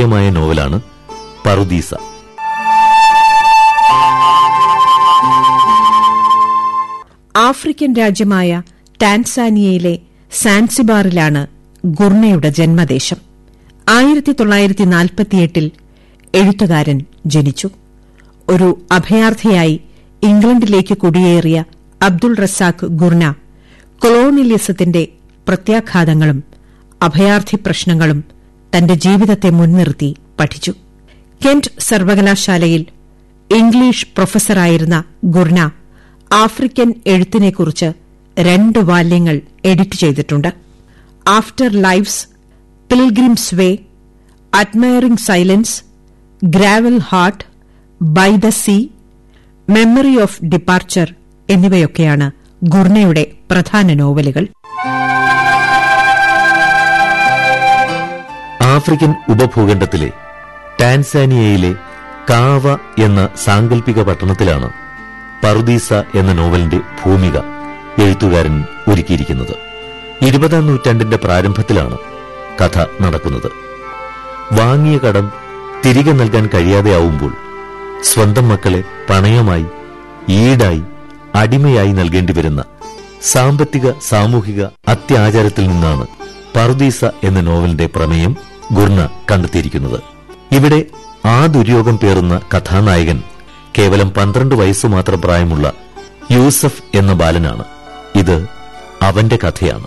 ശ്രദ്ധേയമായ നോവലാണ് പറുദീസ ആഫ്രിക്കൻ രാജ്യമായ ടാൻസാനിയയിലെ സാൻസിബാറിലാണ് ഗുർണയുടെ ജന്മദേശം ആയിരത്തി തൊള്ളായിരത്തി നാൽപ്പത്തിയെട്ടിൽ എഴുത്തുകാരൻ ജനിച്ചു ഒരു അഭയാർത്ഥിയായി ഇംഗ്ലണ്ടിലേക്ക് കുടിയേറിയ അബ്ദുൾ റസാഖ് ഗുർണ കൊളോണിയലിസത്തിന്റെ പ്രത്യാഘാതങ്ങളും അഭയാർത്ഥി പ്രശ്നങ്ങളും തന്റെ ജീവിതത്തെ മുൻനിർത്തി പഠിച്ചു കെന്റ് സർവകലാശാലയിൽ ഇംഗ്ലീഷ് പ്രൊഫസറായിരുന്ന ഗുർണ ആഫ്രിക്കൻ എഴുത്തിനെക്കുറിച്ച് രണ്ട് വാല്യങ്ങൾ എഡിറ്റ് ചെയ്തിട്ടുണ്ട് Afterlives Pilgrims Way Admiring Silence Gravel Heart By the Sea Memory of Departure എന്നിവയൊക്കെയാണ് ഗുർണയുടെ പ്രധാന നോവലുകൾ ആഫ്രിക്കൻ ഉപഭൂഖണ്ഡത്തിലെ ടാൻസാനിയയിലെ കാവ എന്ന സാങ്കല്പിക പട്ടണത്തിലാണ് പറുദീസ എന്ന നോവലിന്റെ ഭൂമിക എഴുത്തുകാരൻ ഒരുക്കിയിരിക്കുന്നത് ഇരുപതാം നൂറ്റാണ്ടിന്റെ പ്രാരംഭത്തിലാണ് കഥ നടക്കുന്നത് വാങ്ങിയ കടം തിരികെ നൽകാൻ കഴിയാതെയാവുമ്പോൾ സ്വന്തം മക്കളെ പണയമായി ഈടായി അടിമയായി നൽകേണ്ടി വരുന്ന സാമ്പത്തിക സാമൂഹിക അത്യാചാരത്തിൽ നിന്നാണ് പറുദീസ എന്ന നോവലിന്റെ പ്രമേയം ഗുർണ കണ്ടെത്തിയിരിക്കുന്നത് ഇവിടെ ആ ദുര്യോഗം പേറുന്ന കഥാനായകൻ കേവലം പന്ത്രണ്ട് വയസ്സു മാത്രം പ്രായമുള്ള യൂസഫ് എന്ന ബാലനാണ് ഇത് അവന്റെ കഥയാണ്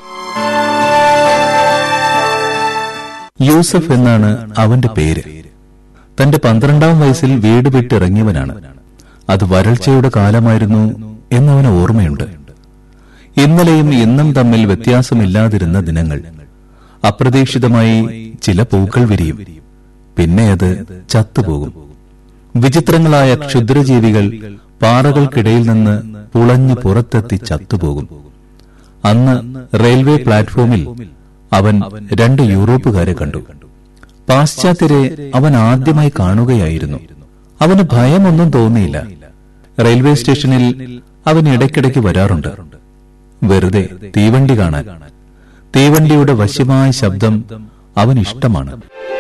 യൂസഫ് എന്നാണ് അവന്റെ പേര് തന്റെ പന്ത്രണ്ടാം വയസ്സിൽ വീട് വിട്ടിറങ്ങിയവനാണ് അത് വരൾച്ചയുടെ കാലമായിരുന്നു എന്നവന് ഓർമ്മയുണ്ട് ഇന്നലെയും ഇന്നും തമ്മിൽ വ്യത്യാസമില്ലാതിരുന്ന ദിനങ്ങൾ അപ്രതീക്ഷിതമായി ചില പൂക്കൾ വിരിയും പിന്നെ അത് ചത്തുപോകും വിചിത്രങ്ങളായ ക്ഷുദ്രജീവികൾ പാറകൾക്കിടയിൽ നിന്ന് പുളഞ്ഞു പുറത്തെത്തി ചത്തുപോകും അന്ന് റെയിൽവേ പ്ലാറ്റ്ഫോമിൽ അവൻ രണ്ട് യൂറോപ്പുകാരെ കണ്ടു പാശ്ചാത്യരെ അവൻ ആദ്യമായി കാണുകയായിരുന്നു അവന് ഭയമൊന്നും തോന്നിയില്ല റെയിൽവേ സ്റ്റേഷനിൽ അവൻ ഇടയ്ക്കിടയ്ക്ക് വരാറുണ്ട് വെറുതെ തീവണ്ടി കാണാൻ തീവണ്ടിയുടെ വശ്യമായ ശബ്ദം അവൻ ഇഷ്ടമാണ്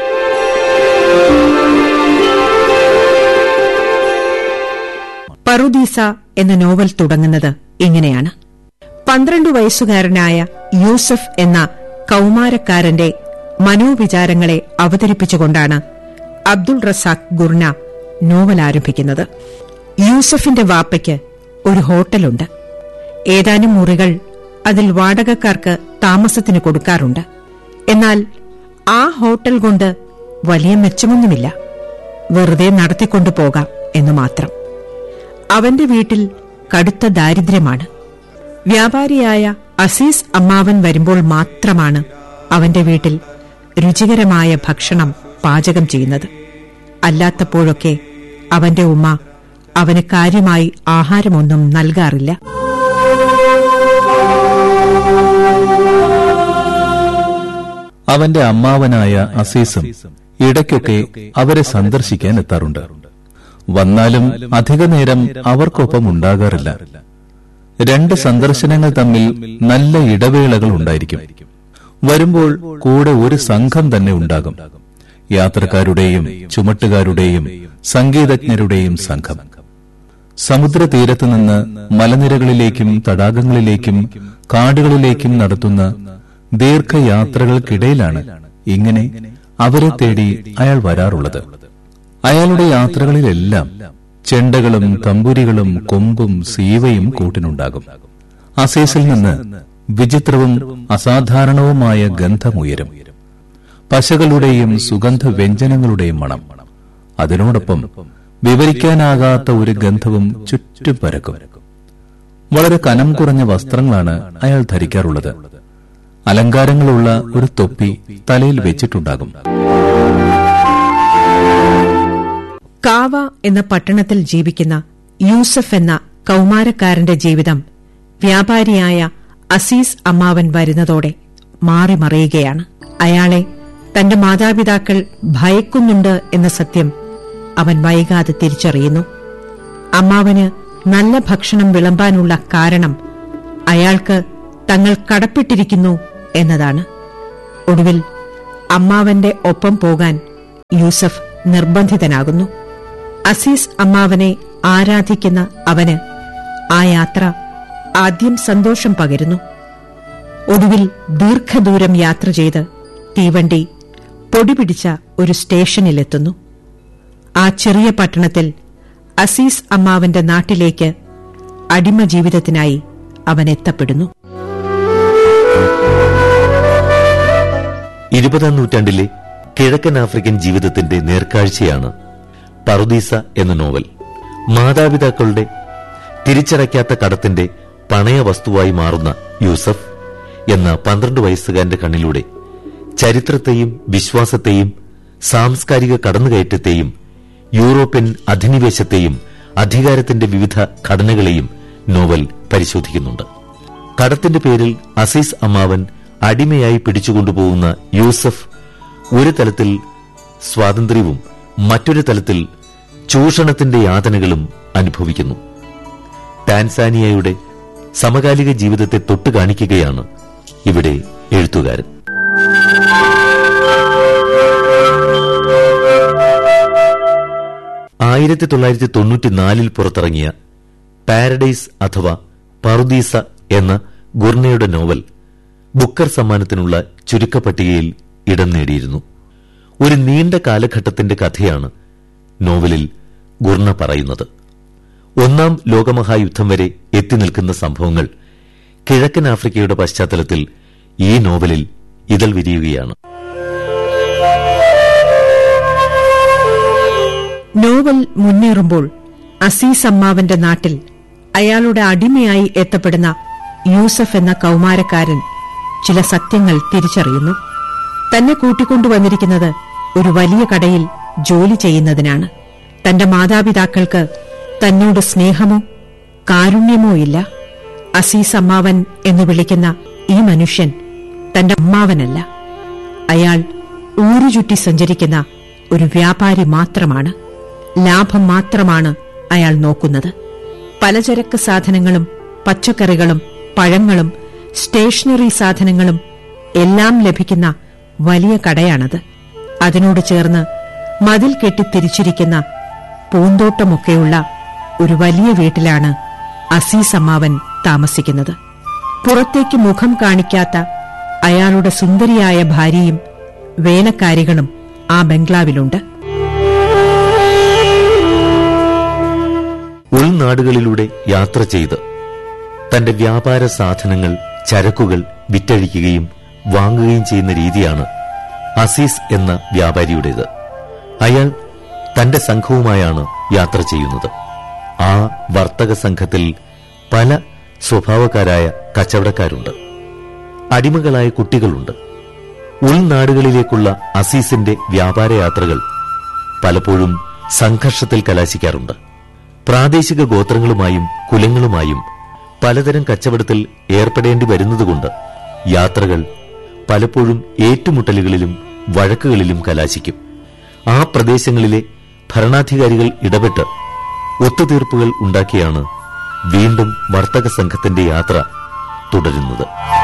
പറുദീസ എന്ന നോവൽ തുടങ്ങുന്നത് ഇങ്ങനെയാണ് പന്ത്രണ്ട് വയസ്സുകാരനായ യൂസഫ് എന്ന കൌമാരക്കാരന്റെ മനോവിചാരങ്ങളെ അവതരിപ്പിച്ചുകൊണ്ടാണ് അബ്ദുൾ റസാഖ് ഗുർണ നോവൽ ആരംഭിക്കുന്നത് യൂസഫിന്റെ വാപ്പയ്ക്ക് ഒരു ഹോട്ടലുണ്ട് ഏതാനും മുറികൾ അതിൽ വാടകക്കാർക്ക് താമസത്തിന് കൊടുക്കാറുണ്ട് എന്നാൽ ആ ഹോട്ടൽ കൊണ്ട് വലിയ മെച്ചമൊന്നുമില്ല വെറുതെ നടത്തിക്കൊണ്ടു പോകാം എന്ന് മാത്രം അവന്റെ വീട്ടിൽ കടുത്ത ദാരിദ്ര്യമാണ് വ്യാപാരിയായ അസീസ് അമ്മാവൻ വരുമ്പോൾ മാത്രമാണ് അവന്റെ വീട്ടിൽ രുചികരമായ ഭക്ഷണം പാചകം ചെയ്യുന്നത് അല്ലാത്തപ്പോഴൊക്കെ അവന്റെ ഉമ്മ അവന് കാര്യമായി ആഹാരമൊന്നും നൽകാറില്ല അവന്റെ അമ്മാവനായ അസീസും ഇടയ്ക്കൊക്കെ അവരെ സന്ദർശിക്കാൻ എത്താറുണ്ട് വന്നാലും അധിക നേരം അവർക്കൊപ്പം ഉണ്ടാകാറില്ല രണ്ട് സന്ദർശനങ്ങൾ തമ്മിൽ നല്ല ഇടവേളകൾ ഉണ്ടായിരിക്കും വരുമ്പോൾ കൂടെ ഒരു സംഘം തന്നെ ഉണ്ടാകും യാത്രക്കാരുടെയും ചുമട്ടുകാരുടെയും സംഗീതജ്ഞരുടെയും സംഘം സമുദ്രതീരത്ത് നിന്ന് മലനിരകളിലേക്കും തടാകങ്ങളിലേക്കും കാടുകളിലേക്കും നടത്തുന്ന ദീർഘയാത്രകൾക്കിടയിലാണ് ഇങ്ങനെ അവരെ തേടി അയാൾ വരാറുള്ളത് അയാളുടെ യാത്രകളിലെല്ലാം ചെണ്ടകളും തമ്പുരികളും കൊമ്പും സീവയും കൂട്ടിനുണ്ടാകും അസീസിൽ നിന്ന് വിചിത്രവും അസാധാരണവുമായ ഗന്ധമുയരും പശകളുടെയും സുഗന്ധ വ്യഞ്ജനങ്ങളുടെയും മണം അതിനോടൊപ്പം വിവരിക്കാനാകാത്ത ഒരു ഗന്ധവും ചുറ്റും പരക്കും വളരെ കനം കുറഞ്ഞ വസ്ത്രങ്ങളാണ് അയാൾ ധരിക്കാറുള്ളത് അലങ്കാരങ്ങളുള്ള ഒരു തൊപ്പി തലയിൽ വെച്ചിട്ടുണ്ടാകും കാവ എന്ന പട്ടണത്തിൽ ജീവിക്കുന്ന യൂസഫ് എന്ന കൌമാരക്കാരന്റെ ജീവിതം വ്യാപാരിയായ അസീസ് അമ്മാവൻ വരുന്നതോടെ മാറിമറിയുകയാണ് അയാളെ തന്റെ മാതാപിതാക്കൾ ഭയക്കുന്നുണ്ട് എന്ന സത്യം അവൻ വൈകാതെ തിരിച്ചറിയുന്നു അമ്മാവന് നല്ല ഭക്ഷണം വിളമ്പാനുള്ള കാരണം അയാൾക്ക് തങ്ങൾ കടപ്പെട്ടിരിക്കുന്നു എന്നതാണ് ഒടുവിൽ അമ്മാവന്റെ ഒപ്പം പോകാൻ യൂസഫ് നിർബന്ധിതനാകുന്നു അസീസ് അമ്മാവനെ ആരാധിക്കുന്ന അവന് ആ യാത്ര ആദ്യം സന്തോഷം പകരുന്നു ഒടുവിൽ ദീർഘദൂരം യാത്ര ചെയ്ത് തീവണ്ടി പൊടിപിടിച്ച ഒരു സ്റ്റേഷനിലെത്തുന്നു ആ ചെറിയ പട്ടണത്തിൽ അസീസ് അമ്മാവന്റെ നാട്ടിലേക്ക് അടിമ ജീവിതത്തിനായി അവൻ എത്തപ്പെടുന്നു ഇരുപതാം നൂറ്റാണ്ടിലെ കിഴക്കൻ ആഫ്രിക്കൻ ജീവിതത്തിന്റെ നേർക്കാഴ്ചയാണ് പറുദീസ എന്ന നോവൽ മാതാപിതാക്കളുടെ തിരിച്ചടയ്ക്കാത്ത കടത്തിന്റെ പണയ വസ്തുവായി മാറുന്ന യൂസഫ് എന്ന പന്ത്രണ്ട് വയസ്സുകാരന്റെ കണ്ണിലൂടെ ചരിത്രത്തെയും വിശ്വാസത്തെയും സാംസ്കാരിക കടന്നുകയറ്റത്തെയും യൂറോപ്യൻ അധിനിവേശത്തെയും അധികാരത്തിന്റെ വിവിധ ഘടനകളെയും നോവൽ പരിശോധിക്കുന്നുണ്ട് കടത്തിന്റെ പേരിൽ അസീസ് അമ്മാവൻ അടിമയായി പിടിച്ചുകൊണ്ടുപോകുന്ന യൂസഫ് ഒരു തലത്തിൽ സ്വാതന്ത്ര്യവും മറ്റൊരു തലത്തിൽ ചൂഷണത്തിന്റെ യാതനകളും അനുഭവിക്കുന്നു ടാൻസാനിയയുടെ സമകാലിക ജീവിതത്തെ തൊട്ടു കാണിക്കുകയാണ് ഇവിടെ എഴുത്തുകാരൻ ആയിരത്തി തൊള്ളായിരത്തി തൊണ്ണൂറ്റിനാലിൽ പുറത്തിറങ്ങിയ പാരഡൈസ് അഥവാ പറുദീസ എന്ന ഗുർണയുടെ നോവൽ ബുക്കർ സമ്മാനത്തിനുള്ള ചുരുക്കപ്പട്ടികയിൽ ഇടം നേടിയിരുന്നു ഒരു നീണ്ട കാലഘട്ടത്തിന്റെ കഥയാണ് നോവലിൽ ഗുർണ പറയുന്നത് ഒന്നാം ലോകമഹായുദ്ധം വരെ എത്തി നിൽക്കുന്ന സംഭവങ്ങൾ കിഴക്കൻ ആഫ്രിക്കയുടെ പശ്ചാത്തലത്തിൽ ഈ നോവലിൽ ഇതൾ വിരിയുകയാണ് നോവൽ മുന്നേറുമ്പോൾ അസീസ് അമ്മാവന്റെ നാട്ടിൽ അയാളുടെ അടിമയായി എത്തപ്പെടുന്ന യൂസഫ് എന്ന കൌമാരക്കാരൻ ചില സത്യങ്ങൾ തിരിച്ചറിയുന്നു തന്നെ കൂട്ടിക്കൊണ്ടുവന്നിരിക്കുന്നത് ഒരു വലിയ കടയിൽ ജോലി ചെയ്യുന്നതിനാണ് തന്റെ മാതാപിതാക്കൾക്ക് തന്നോട് സ്നേഹമോ കാരുണ്യമോ ഇല്ല അസീസ് അമ്മാവൻ എന്ന് വിളിക്കുന്ന ഈ മനുഷ്യൻ തന്റെ അമ്മാവനല്ല അയാൾ ഊരുചുറ്റി സഞ്ചരിക്കുന്ന ഒരു വ്യാപാരി മാത്രമാണ് ലാഭം മാത്രമാണ് അയാൾ നോക്കുന്നത് പലചരക്ക് സാധനങ്ങളും പച്ചക്കറികളും പഴങ്ങളും സ്റ്റേഷനറി സാധനങ്ങളും എല്ലാം ലഭിക്കുന്ന വലിയ കടയാണത് അതിനോട് ചേർന്ന് മതിൽ കെട്ടി തിരിച്ചിരിക്കുന്ന പൂന്തോട്ടമൊക്കെയുള്ള ഒരു വലിയ വീട്ടിലാണ് അസീസ് അമ്മാവൻ താമസിക്കുന്നത് പുറത്തേക്ക് മുഖം കാണിക്കാത്ത അയാളുടെ സുന്ദരിയായ ഭാര്യയും വേലക്കാരികളും ആ ബംഗ്ലാവിലുണ്ട് ഉൾനാടുകളിലൂടെ യാത്ര ചെയ്ത് തന്റെ വ്യാപാര സാധനങ്ങൾ ചരക്കുകൾ വിറ്റഴിക്കുകയും വാങ്ങുകയും ചെയ്യുന്ന രീതിയാണ് അസീസ് എന്ന വ്യാപാരിയുടേത് അയാൾ തന്റെ സംഘവുമായാണ് യാത്ര ചെയ്യുന്നത് ആ വർത്തക സംഘത്തിൽ പല സ്വഭാവക്കാരായ കച്ചവടക്കാരുണ്ട് അടിമകളായ കുട്ടികളുണ്ട് ഉൾനാടുകളിലേക്കുള്ള അസീസിന്റെ വ്യാപാരയാത്രകൾ പലപ്പോഴും സംഘർഷത്തിൽ കലാശിക്കാറുണ്ട് പ്രാദേശിക ഗോത്രങ്ങളുമായും കുലങ്ങളുമായും പലതരം കച്ചവടത്തിൽ ഏർപ്പെടേണ്ടി വരുന്നതുകൊണ്ട് യാത്രകൾ പലപ്പോഴും ഏറ്റുമുട്ടലുകളിലും വഴക്കുകളിലും കലാശിക്കും ആ പ്രദേശങ്ങളിലെ ഭരണാധികാരികൾ ഇടപെട്ട് ഒത്തുതീർപ്പുകൾ ഉണ്ടാക്കിയാണ് വീണ്ടും വർത്തക സംഘത്തിന്റെ യാത്ര തുടരുന്നത്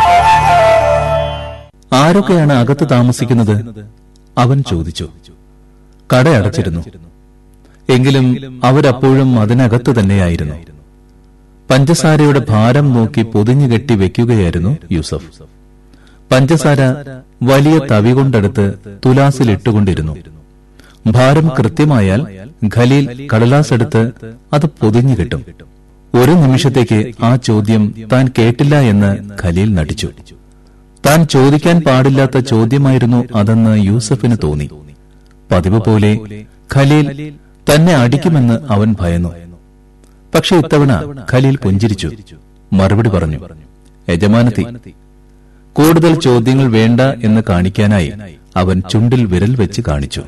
ആരൊക്കെയാണ് അകത്ത് താമസിക്കുന്നത് അവൻ ചോദിച്ചു കടയടച്ചിരുന്നു എങ്കിലും അവരപ്പോഴും അതിനകത്ത് തന്നെയായിരുന്നു പഞ്ചസാരയുടെ ഭാരം നോക്കി പൊതിഞ്ഞുകെട്ടി വെക്കുകയായിരുന്നു യൂസഫ് പഞ്ചസാര വലിയ തവി കൊണ്ടെടുത്ത് തുലാസിലിട്ടുകൊണ്ടിരുന്നു ഭാരം കൃത്യമായാൽ ഖലീൽ കടലാസ് എടുത്ത് അത് പൊതിഞ്ഞു കിട്ടും ഒരു നിമിഷത്തേക്ക് ആ ചോദ്യം താൻ കേട്ടില്ല എന്ന് ഖലീൽ നടിച്ചു താൻ ചോദിക്കാൻ പാടില്ലാത്ത ചോദ്യമായിരുന്നു അതെന്ന് യൂസഫിന് തോന്നി പതിവ് പോലെ ഖലീൽ തന്നെ അടിക്കുമെന്ന് അവൻ ഭയന്നു പക്ഷെ ഇത്തവണ ഖലീൽ പുഞ്ചിരിച്ചു മറുപടി പറഞ്ഞു യജമാനത്തി കൂടുതൽ ചോദ്യങ്ങൾ വേണ്ട എന്ന് കാണിക്കാനായി അവൻ ചുണ്ടിൽ വിരൽ വെച്ച് കാണിച്ചു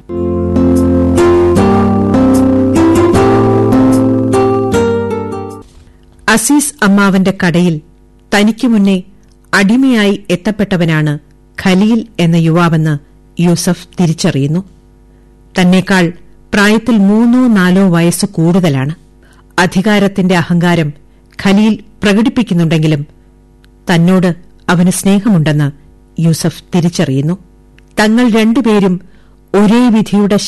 അസീസ് അമ്മാവന്റെ കടയിൽ തനിക്കു മുന്നേ അടിമയായി എത്തപ്പെട്ടവനാണ് ഖലീൽ എന്ന യുവാവെന്ന് യൂസഫ് തിരിച്ചറിയുന്നു തന്നേക്കാൾ പ്രായത്തിൽ മൂന്നോ നാലോ വയസ്സ് കൂടുതലാണ് അധികാരത്തിന്റെ അഹങ്കാരം ഖലീൽ പ്രകടിപ്പിക്കുന്നുണ്ടെങ്കിലും തന്നോട് അവന് സ്നേഹമുണ്ടെന്ന് യൂസഫ് തിരിച്ചറിയുന്നു തങ്ങൾ രണ്ടുപേരും ഒരേ വിധിയുടെ